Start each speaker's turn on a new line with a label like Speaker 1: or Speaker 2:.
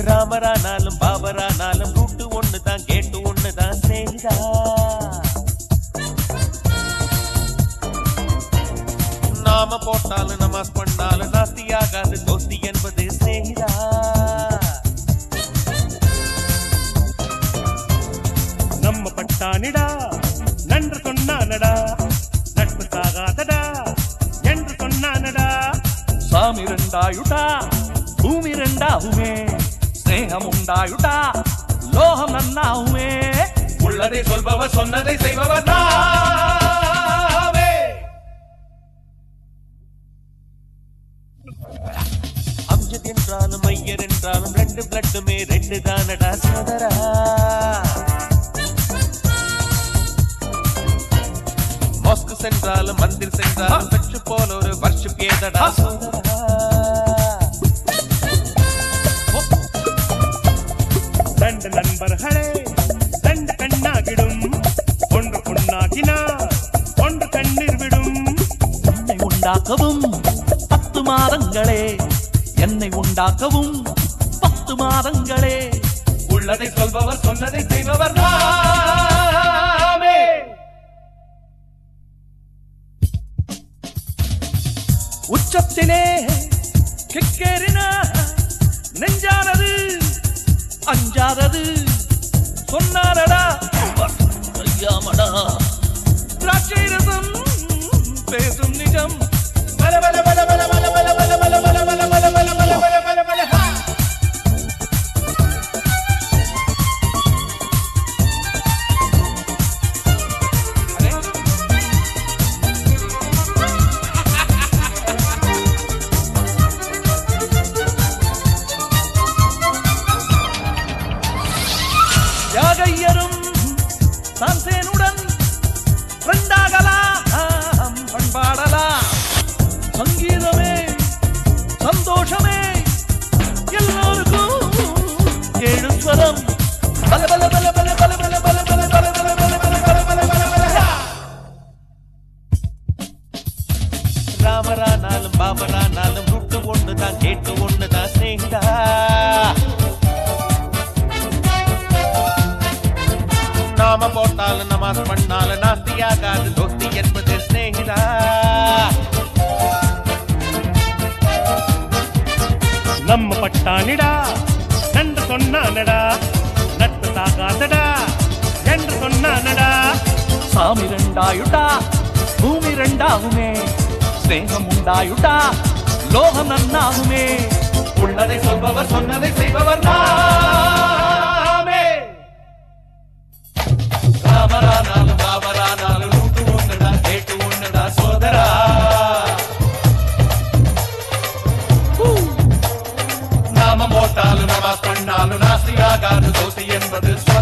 Speaker 1: ராமரானாலும் பாபரானாலும் route ஒண்ணு தான் கேட்டு ஒண்ணு தான் செய்தா நாம போட்டாலும் நமாஸ் பண்ணாலும் நாஸ்தியாகாது தோஸ்தி என்பது செய்தா
Speaker 2: நம்ம பட்டானிடா நன்று சொன்னானடா நட்பு சாகாதடா என்று சொன்னானடா
Speaker 3: சாமி ரெண்டாயுட்டா பூமி ரெண்டாகுமே ஸ்நேகம் உண்டாயுட்டா லோகம் நன்னாகுமே
Speaker 1: உள்ளதை சொல்பவர் சொன்னதை செய்பவர் நாமே அம்ஜத் என்றாலும் ஐயர் என்றாலும் ரெண்டு பிளட்டுமே ரெண்டு தானடா சோதரா மாஸ்க் சென்றாலும் மந்திர் சென்றாலும் சற்று போல ஒரு வர்ஷிப் ஏதடா சோதரா
Speaker 2: ரெண்டு நண்பர்களே ரெண்டு கண்ணாகிடும் ஒன்று பொண்ணாகினா ஒன்று கண்ணீர் விடும்
Speaker 3: என்னை உண்டாக்கவும் பத்து மாதங்களே என்னை உண்டாக்கவும் பத்து மாதங்களே
Speaker 1: உள்ளதை சொல்பவர் சொன்னதை செய்பவர் நாமே
Speaker 3: உச்சத்திலே கிக்கேறின நெஞ்சானது அஞ்சாதது சொன்னாரடா ஐயாமடா திராட்சை ரசம் பேசும் நிஜம்
Speaker 1: பல பல பல பல பல பல பல பல பல பல பல பல பல பல பல பல ஹா.
Speaker 3: யாகையரும் தான்சேனுடன் ரெண்டாகலாம் பண்பாடலாம் சங்கீதமே சந்தோஷமே எல்லோருக்கும் ஏழு ஸ்வரம் பல பல பல பல பல பல பல பல பல பல பல பல பல பல பல பல ஹா.
Speaker 1: ராமரானாலும் பாபரானாலும் ரூட்டு ஒண்ணு தான் கேட்டு ஒண்ணு தான் ஸ்நேகிதா நாம போட்டாலும் நமாஸ் பண்ணாலும் நாஸ்தியாகாது தோஸ்தி என்பது ஸ்நேகிதா
Speaker 2: நம்ம பட்டானிடா நன்று சொன்னானடா நட்பு சாகாதடா என்று சொன்னானடா
Speaker 3: சாமி ரெண்டாயுட்டா பூமி ரெண்டாகுமே ஸ்நேகம் உண்டாயுட்டா லோகம் நன்னாகுமே
Speaker 1: உள்ளதை சொல்பவர் சொன்னதை செய்பவர் நாமே ராமரானாலும் பாபரானாலும் ரூட்டு ஒண்ணுடா கேட்டு ஒண்ணுடா சோதரா நாம போட்டாலும் நமாஸ் பண்ணாலும் நாஸ்தியாகாது தோஸ்தி என்பது